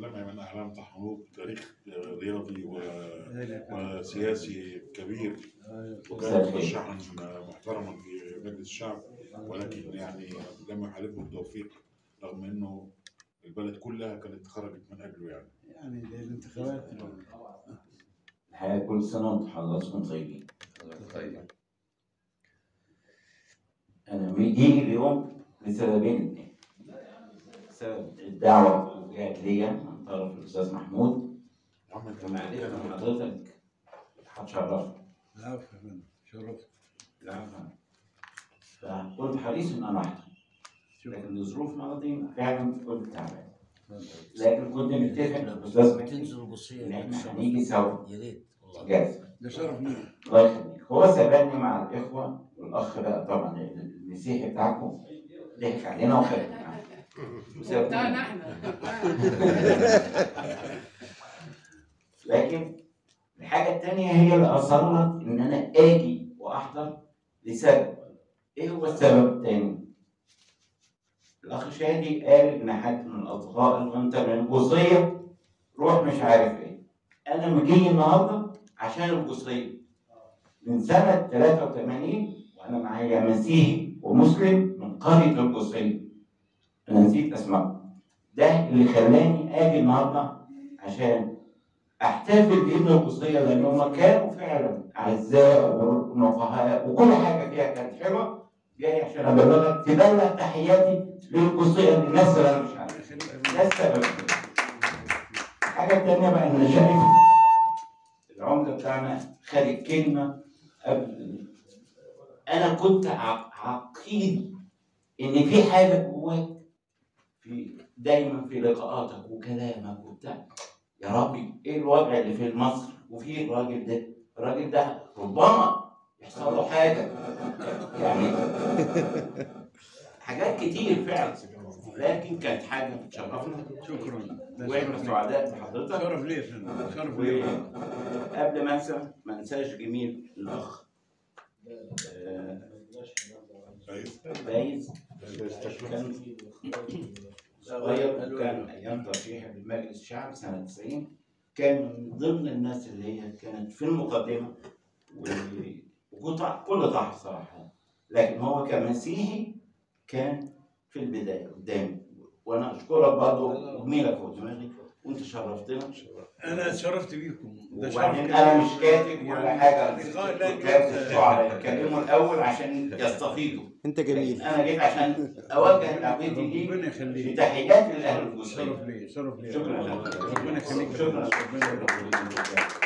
علامة من أعلام تحرك تاريخ رياضي و- وسياسي كبير وكان مرشحا محترما في مجلس الشعب ولكن يعني لم يحالفه التوفيق رغم انه البلد كلها كانت خرجت من اجله يعني يعني الانتخابات الحقيقة كل سنة وانتم حضراتكم طيبين طيب أنا مجيء اليوم لسببين اتنين سبب الدعوة اللي جات ليا من طرف الأستاذ محمود يا عم انت معرفة من حضرتك هتشرفني العفو يا فندم شرفت العفو فكنت حريص إن أنا أحضر لكن لظروف مرضي فعلا كنت تعبان لكن كنت متفق بالأستاذ محمود تنزل البصية إن إحنا هنيجي سوا يا ريت والله جاهز ده شرف ليا الله يخليك هو سبقني مع الإخوة والأخ بقى طبعا المسيحي بتاعكم ضحك علينا وخدنا معاه وسابنا. بتاعنا احنا لكن الحاجة التانية هي اللي أصرت إن أنا آجي وأحضر لسبب إيه هو السبب التاني؟ الأخ شادي قال إن حد من الأصدقاء اللي أنت من الجزئية روح مش عارف إيه أنا مجي النهاردة عشان الجزئية من سنة 83 وأنا معايا مسيحي ومسلم من قرية الجزئية أنا نسيت أسمائهم ده اللي خلاني آجي النهاردة عشان احتفل بابن القصية لان هم كانوا فعلا اعزاء ونقهاء وكل حاجه فيها كانت حلوه جاي عشان ابلغك تبلغ تحياتي للقصية للناس اللي انا مش عارف ده السبب الحاجه الثانيه بقى ان أنا شايف العمده بتاعنا خد كلمه قبل انا كنت ع- عقيد ان في حاجه جواك في دايما في لقاءاتك وكلامك وبتاع يا ربي ايه الوضع اللي في مصر وفي الراجل ده الراجل ده ربما يحصل له حاجه يعني حاجات كتير فعلا لكن كانت حاجه بتشرفنا شكرا ده واحنا شرف ليا. سعداء بحضرتك شرف ليا يا فندم شرف ليا وقبل ما انسى ما انساش جميل الاخ آه، فايز كان صغير وكان ايام ترشيحي لمجلس الشعب سنه 90 كان من ضمن الناس اللي هي كانت في المقدمه و- وكنت كل ضحى صراحه لكن هو كمسيحي كان في البدايه قدامي وانا اشكرك برضه وجميلك فوق دماغي وانت شرفتنا انا اتشرفت بيكم ده شرف وبعدين كبير. انا مش كاتب ولا يعني حاجه لقاء لا كتاب جد. الشعراء يتكلموا الاول عشان يستفيدوا انت لكن جميل انا جيت عشان اوجه دعوتي ربنا ليك يخليك بتحياتي لاهل الجزئيه شرف ليا شرف ليا شكرا ربنا يخليك شكرا ربنا يخليك شكرا